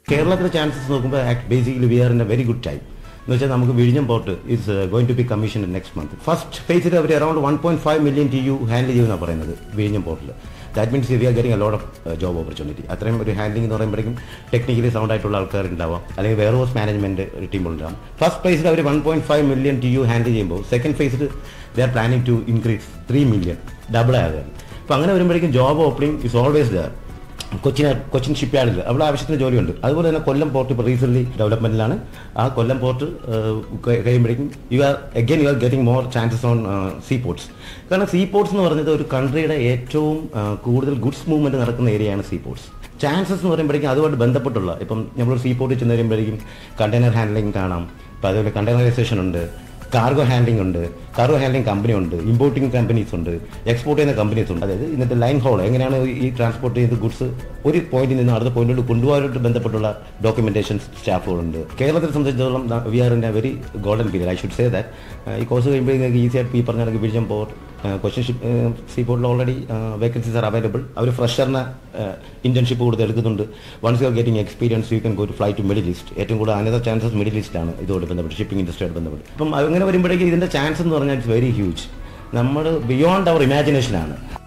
കേരളത്തിലെ ചാൻസസ് നോക്കുമ്പോൾ basically we are in a very good time എന്ന് വെച്ചാൽ നമുക്ക് വിഴിഞ്ഞം port is going to be commission next month first ഫേസിൽ അവർ around one point five million T U handle ചെയ്യുമെന്നാണ് പറയുന്നത് വിഴിഞ്ഞം പോർട്ടിൽ that means we are getting a lot of job opportunity അത്രയും ഒരു ഹാൻഡിലിംഗ് എന്ന് പറയുമ്പോഴേക്കും ടെക്നിക്കലി സൗണ്ട് ആയിട്ടുള്ള ആൾക്കാർ ഉണ്ടാവാം അല്ലെങ്കിൽ വെയർ ഹൗസ് മാനേജ്മെന്റ് ഒരു ടീം ഉണ്ടാവും ഫസ്റ്റ് ഫേസിൽ അവർ one point five million T U handle ചെയ്യുമ്പോൾ സെക്കൻഡ് ഫേസിൽ they are planning to increase three million double ആകുകയാണ് അപ്പോൾ അങ്ങനെ വരുമ്പോഴേക്കും job opening is always there Cochin Cochin ഷിപ്പ്യാർഡിൽ അവിടെ ആവശ്യത്തിന് ജോലിയുണ്ട് അതുപോലെ തന്നെ കൊല്ലം പോർട്ട് ഇപ്പോൾ റീസെന്റ് ഡെവലപ്മെന്റിലാണ് ആ കൊല്ലം പോർട്ട് കഴിയുമ്പോഴേക്കും you are again you are getting more chances on sea ports കാരണം സീ പോർട്സ് എന്ന് പറയുന്നത് ഒരു കൺട്രിയുടെ ഏറ്റവും ആ, കൂടുതൽ ഗുഡ്സ് മൂവ്മെന്റ് നടക്കുന്ന ഏരിയയാണ് സീ പോർട്സ് ചാൻസസ് എന്ന് പറയുമ്പോഴേക്കും അതുമായിട്ട് ബന്ധപ്പെട്ടുള്ള ഇപ്പം നമ്മൾ സീ പോർട്ടിൽ ചെന്ന് കഴിയുമ്പോഴേക്കും കണ്ടെയ്നർ ഹാൻഡ്ലിംഗ് കാണാം അപ്പോൾ അതുപോലെ കണ്ടെയ്നറൈസേഷൻ ഉണ്ട് കാർഗോ ഹാൻഡ്ലിംഗ് ഉണ്ട് കാർഗോ ഹാൻഡ്ലിംഗ് കമ്പനി ഉണ്ട് ഇമ്പോർട്ടിംഗ് കമ്പനീസ് ഉണ്ട് എക്സ്പോർട്ട് ചെയ്യുന്ന കമ്പനീസ് ഉണ്ട് അതായത് ഇന്നത്തെ ലൈൻ ഹോൾ എങ്ങനെയാണ് ഈ ട്രാൻസ്പോർട്ട് ചെയ്ത് ഗുഡ്സ് ഒരു പോയിന്റിൽ നിന്ന് അടുത്ത പോയിന്റിലോട്ട് കൊണ്ടുപോകാനായിട്ട് ബന്ധപ്പെട്ടുള്ള ഡോക്യുമെന്റേഷൻ സ്റ്റാഫുകളുണ്ട് കേരളത്തെ സംബന്ധിച്ചിടത്തോളം we are in a very golden period I should say that ഈ കോഴ്സ് കഴിയുമ്പോഴേക്കും ഈസി ആയിട്ട് ഈ പറഞ്ഞ കണക്ക് വിഴിഞ്ഞം പോർട്ട് കൊച്ചിൻ ഷിപ്പ് സീ പോർട്ടിൽ ഓൾറെഡി വേക്കൻസീസ് ആർ അവൈലബിൾ അവർ ഫ്രഷറിന് ഇന്റേൺഷിപ്പ് കൊടുത്ത് എടുക്കുന്നുണ്ട് once you are getting experience you can go to fly to middle east ഏറ്റവും കൂടുതൽ അനദർ ചാൻസസ് മിഡിൽ ഈസ്റ്റാണ് ഇതോട് ബന്ധപ്പെട്ട് ഷിപ്പിംഗ് ഇൻഡസ്ട്രിയായിട്ട് ബന്ധപ്പെട്ട് അപ്പം അങ്ങനെ വരുമ്പോഴേക്കും ഇതിന്റെ ചാൻസ് എന്ന് പറഞ്ഞാൽ ഇറ്റ്സ് വെരി ഹ്യൂജ് നമ്മൾ ബിയോണ്ട് അവർ ഇമാജിനേഷനാണ്